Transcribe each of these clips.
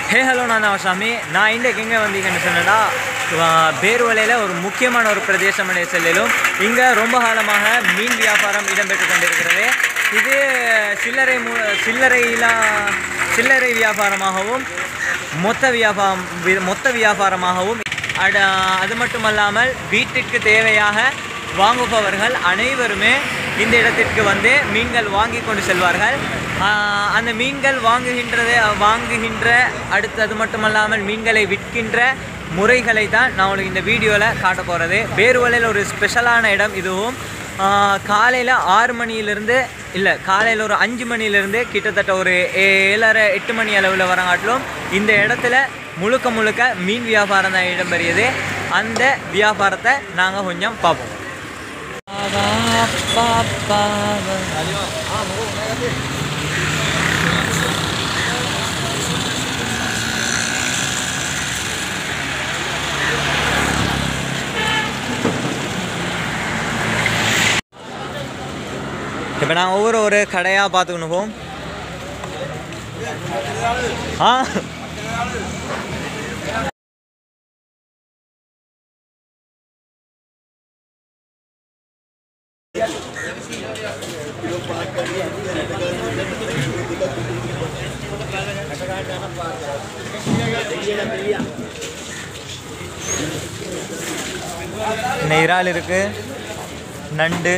Hey hello நான் தான் சாமி நான் இன்றைக்கு எங்கே வந்தீங்கன்னு சொன்னேன்னா பேர்வலையில் ஒரு முக்கியமான ஒரு பிரதேசம் செல்லிலும் இங்கே ரொம்ப காலமாக மீன் வியாபாரம் இடம்பெற்று கொண்டிருக்கிறது இது சில்லறை மு சில்லறையிலா சில்லறை வியாபாரமாகவும் மொத்த வியாபாரம் வி- மொத்த வியாபாரமாகவும் அட அது மட்டுமல்லாமல் வீட்டிற்கு தேவையாக வாங்குபவர்கள் அனைவருமே இந்த இடத்திற்கு வந்து மீன்கள் வாங்கி கொண்டு செல்வார்கள் ஆஹ் அந்த மீன்கள் வாங்குகின்றதை வாங்குகின்ற அடுத்து அது மட்டுமல்லாமல் மீன்களை விற்கின்ற முறைகளை தான் நான் உங்களுக்கு இந்த வீடியோவில் காட்ட போகிறது பேருவலையில் ஒரு ஸ்பெஷலான இடம் இதுவும் காலையில் ஆறு மணியிலிருந்து இல்லை காலையில் ஒரு அஞ்சு மணியிலிருந்து கிட்டத்தட்ட ஒரு ஏழரை எட்டு மணி அளவில் வரங்காட்டிலும் இந்த இடத்துல முழுக்க முழுக்க மீன் வியாபாரம் தான் இடம்பெறியது அந்த வியாபாரத்தை நாங்கள் கொஞ்சம் பார்ப்போம் இப்போ நாங்கள் ஒவ்வொரு ஒரு கடையாக பார்த்துக்கணும் போவோம் ஆ இன்னும் இறால் இருக்கு நண்டு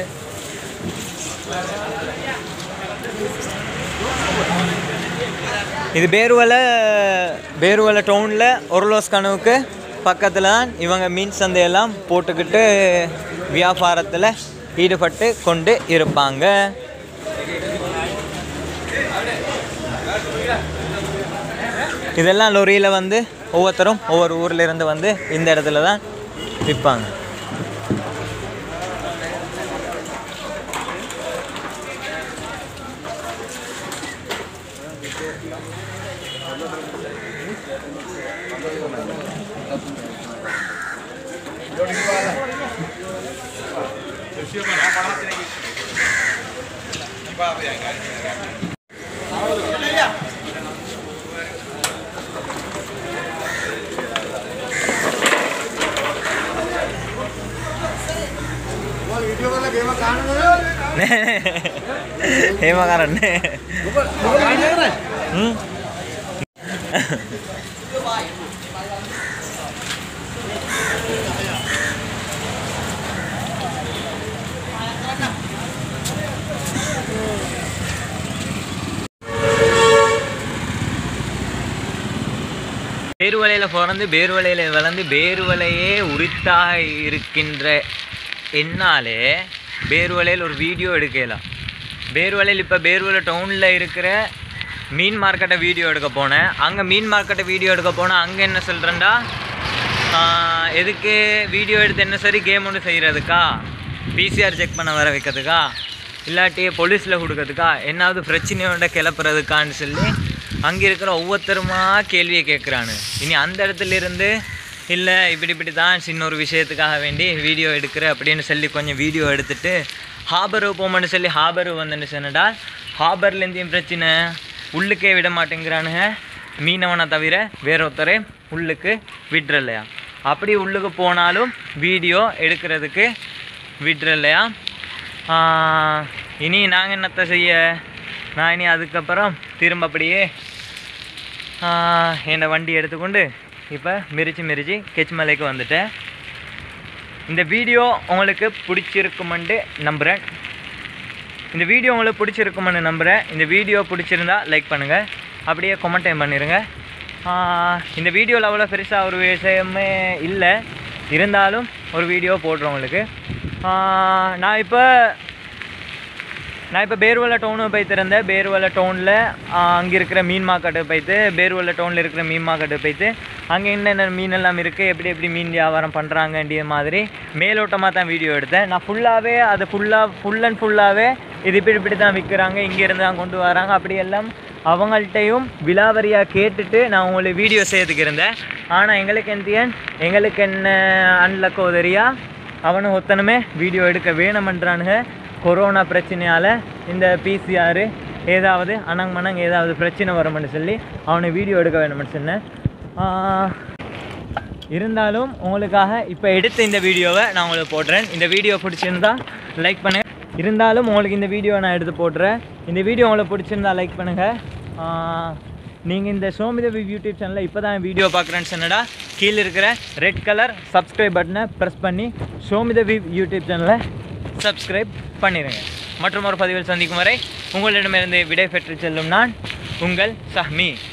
இது பேருவலை பேருவலை டவுனில் ஒருலோஸ் கனவுக்கு பக்கத்தில் தான் இவங்க மீன் சந்தையெல்லாம் போட்டுக்கிட்டு வியாபாரத்தில் ஈடுபட்டு கொண்டு இருப்பாங்க இதெல்லாம் லொரியில் வந்து ஒவ்வொருத்தரும் ஒவ்வொரு ஊர்ல இருந்து வந்து இந்த இடத்துல தான் விற்பாங்க එහෙම කරන්නේ හ්ම්? பேருவலையில் பிறந்து பேருவலையில் வளர்ந்து பேருவலையே உரித்தாக இருக்கின்ற என்னாலே பேருவலையில் ஒரு வீடியோ எடுக்கலாம் பேருவலையில் இப்போ பேருவலை டவுனில் இருக்கிற மீன் மார்க்கெட்டை வீடியோ எடுக்க போனேன் அங்கே மீன் மார்க்கெட்டை வீடியோ எடுக்க போனேன் அங்கே என்ன சொல்கிறேன்டா எதுக்கு வீடியோ எடுத்து என்ன சரி கேம் ஒன்று செய்கிறதுக்கா பிசிஆர் செக் பண்ண வர வைக்கிறதுக்கா இல்லாட்டி போலீஸில் கொடுக்கறதுக்கா என்னாவது பிரச்சனையோட கிளப்புறதுக்கான்னு சொல்லி அங்கே இருக்கிற ஒவ்வொருத்தருமா கேள்வியை கேட்குறானு இனி அந்த இடத்துல இருந்து இல்லை இப்படி இப்படி தான் சின்ன ஒரு விஷயத்துக்காக வேண்டி வீடியோ எடுக்கிற அப்படின்னு சொல்லி கொஞ்சம் வீடியோ எடுத்துட்டு ஹாபரு போமன்னு சொல்லி ஹாபரு வந்துன்னு சொன்னடா ஹாபர்லேருந்தையும் பிரச்சனை உள்ளுக்கே விட மாட்டேங்கிறானுங்க மீனவனை தவிர வேற ஒருத்தரை உள்ளுக்கு விட்டுறலையா அப்படி உள்ளுக்கு போனாலும் வீடியோ எடுக்கிறதுக்கு விட்டுறலையா ஆஹ், இனி நாங்கள் என்னத்தை செய்ய நான் இனி அதுக்கப்புறம் திரும்ப அப்படியே ஆஹ், என்னை வண்டி எடுத்துக்கொண்டு இப்போ மிரிச்சு மிரிச்சு கெச்மலைக்கு வந்துட்டேன் இந்த வீடியோ உங்களுக்கு பிடிச்சிருக்குமெண்டு நம்புகிறேன் இந்த வீடியோ உங்களுக்கு பிடிச்சிருக்குமென்னு நம்புகிறேன் இந்த வீடியோ பிடிச்சிருந்தா லைக் பண்ணுங்கள் அப்படியே கொமெண்டைம் பண்ணிடுங்க ஆஹ், இந்த வீடியோவில் அவ்வளோ பெருசாக ஒரு விஷயமே இல்லை இருந்தாலும் ஒரு வீடியோ போடுறோம் உங்களுக்கு ஆஹ், நான் இப்போ நான் இப்போ பேர்வலை டவுனு போய்த்து இருந்தேன் பேர்வலை டவுனில் அங்கே இருக்கிற மீன் மார்க்கெட்டு போய்த்து பேர்வலை டவுனில் இருக்கிற மீன் மார்க்கெட்டு போய்த்து அங்கே என்னென்ன மீன் எல்லாம் இருக்குது எப்படி எப்படி மீன் வியாபாரம் பண்ணுறாங்கன்ற மாதிரி மேலோட்டமாக தான் வீடியோ எடுத்தேன் நான் ஃபுல்லாகவே அது ஃபுல்லாக ஃபுல் அண்ட் ஃபுல்லாகவே இது இப்படி இப்படி தான் விற்கிறாங்க இங்கேருந்து தான் கொண்டு வராங்க அப்படியெல்லாம் அவங்கள்ட்டையும் விலாவரியாக கேட்டுட்டு நான் உங்களுக்கு வீடியோ செய்யறதுக்கு இருந்தேன் ஆனால் எங்களுக்கு எந்தியன் எங்களுக்கு என்ன அன்லக்கோ தெரியா அவனு ஒத்தனுமே வீடியோ எடுக்க வேணுமன்றானுங்க கொரோனா பிரச்சனையால் இந்த பிசிஆர் ஏதாவது அனங் மனங் ஏதாவது பிரச்சனை வரும்னு சொல்லி அவனை வீடியோ எடுக்க வேணும்னு சொன்னேன் ஆஹ், இருந்தாலும் உங்களுக்காக இப்போ எடுத்த இந்த வீடியோவை நான் உங்களுக்கு போடுறேன் இந்த வீடியோ பிடிச்சிருந்தா லைக் பண்ணுங்க இருந்தாலும் உங்களுக்கு இந்த வீடியோவை நான் எடுத்து போடுறேன் இந்த வீடியோ உங்களுக்கு பிடிச்சிருந்தா லைக் பண்ணுங்கள் நீங்கள் இந்த சோமிதவி யூடியூப் சேனலில் இப்போ தான் வீடியோ பார்க்குறேன்னு சொன்னடா கீழே இருக்கிற ரெட் கலர் சப்ஸ்கிரைப் பட்டனை ப்ரெஸ் பண்ணி சோமிதவி யூடியூப் சேனலை சப்ஸ்கிரைப் பண்ணிடுங்க மற்றும் ஒரு பதிவில் சந்திக்கும் வரை உங்களிடமிருந்து விடை பெற்று செல்லும் நான் உங்கள் சஹ்மி